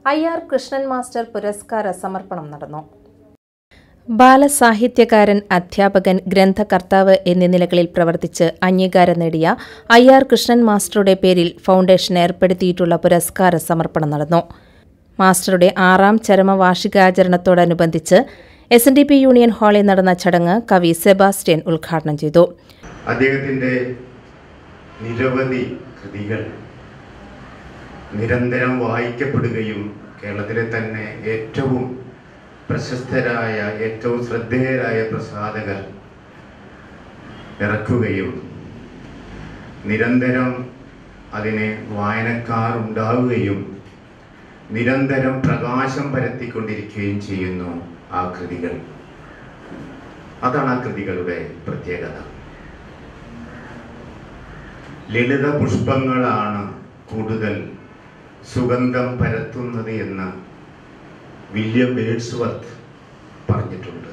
I R Krishnan master പുരസ്കാര സമർപ്പണം നടന്നു ബാലസാഹിത്യകാരൻ അധ്യാപകൻ ഗ്രന്ഥകർത്താവ് എന്നീ നിലകളിൽ പ്രവർത്തിച്ച് അംഗീകാരം നേടിയ ഐ ആർ കൃഷ്ണൻ മാസ്റ്ററുടെ പേരിൽ ഫൗണ്ടേഷൻ ഏർപ്പെടുത്തിയിട്ടുള്ള പുരസ്കാര സമർപ്പണം നടന്നു മാസ്റ്ററുടെ ആറാം ചരമവാർഷികാചരണത്തോടനുബന്ധിച്ച് S N D P union ഹാളിൽ നടന്ന ചടങ്ങ് കവി സെബാസ്റ്റ്യൻ ഉദ്ഘാടനം ചെയ്തു അദ്ദേഹത്തിൻ്റെ നിരവധി കൃതികൾ നിരന്തരം വായിക്കപ്പെടുകയും കേരളത്തിലെ തന്നെ ഏറ്റവും പ്രശസ്തരായ ഏറ്റവും ശ്രദ്ധേയരായ പ്രസാധകർ ഇറക്കുകയും നിരന്തരം അതിന് വായനക്കാർ ഉണ്ടാവുകയും നിരന്തരം പ്രകാശം പരത്തിക്കൊണ്ടിരിക്കുകയും ചെയ്യുന്നു ആ കൃതികൾ അതാണ് ആ കൃതികളുടെ പ്രത്യേകത ലളിത പുഷ്പങ്ങളാണ് കൂടുതൽ സുഗന്ധം പരത്തുന്നത് എന്ന് വില്യം ബേഡ്സ്വർത്ത് പറഞ്ഞിട്ടുണ്ട്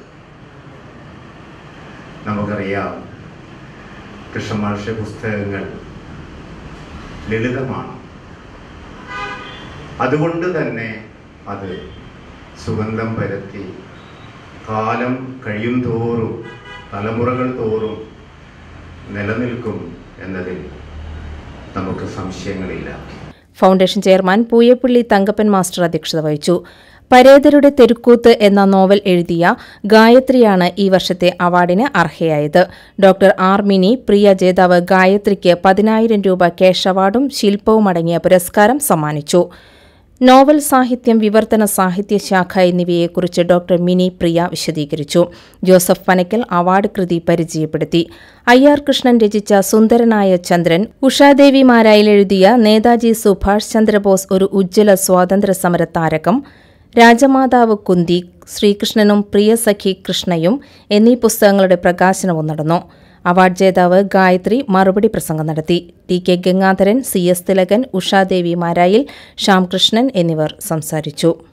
നമുക്കറിയാം കൃഷ്ണമാഷ പുസ്തകങ്ങൾ ലളിതമാണ് അതുകൊണ്ട് തന്നെ അത് സുഗന്ധം പരത്തി കാലം കഴിയും തോറും തലമുറകൾ തോറും നിലനിൽക്കും എന്നതിൽ നമുക്ക് സംശയങ്ങളില്ല foundation chairman Pooyappally Thankappan master അധ്യക്ഷത വഹിച്ചു പരേതരുടെ തെരുക്കൂത്ത് എന്ന നോവൽ എഴുതിയ ഗായത്രിയാണ് ഈ വർഷത്തെ അവാർഡിന് അർഹയായത് ഡോക്ടർ ആർ മിനി പ്രിയ ജേതാവ് ഗായത്രിക്ക് പതിനായിരം രൂപ ക്യാഷ് അവാർഡും ശില്പവും അടങ്ങിയ പുരസ്കാരം സമ്മാനിച്ചു നോവൽ സാഹിത്യം വിവർത്തന സാഹിത്യ ശാഖ എന്നിവയെക്കുറിച്ച് ഡോക്ടർ മിനി പ്രിയ വിശദീകരിച്ചു ജോസഫ് പനക്കൽ അവാർഡ് കൃതി പരിചയപ്പെടുത്തി ഐ ആർ കൃഷ്ണൻ രചിച്ച സുന്ദരനായ ചന്ദ്രൻ ഉഷാദേവിമാരായിൽ എഴുതിയ നേതാജി സുഭാഷ് ചന്ദ്രബോസ് ഒരു ഉജ്ജ്വല സ്വാതന്ത്ര്യ സമര താരകം രാജമാതാവ് കുന്തി ശ്രീകൃഷ്ണനും പ്രിയസഖി കൃഷ്ണയും എന്നീ പുസ്തകങ്ങളുടെ പ്രകാശനവും നടന്നു അവാർഡ് ജേതാവ് ഗായത്രി മറുപടി പ്രസംഗം നടത്തി T K Gangadharan C S Thilakan Ushadevi Marayil Shyamkrishnan എന്നിവർ സംസാരിച്ചു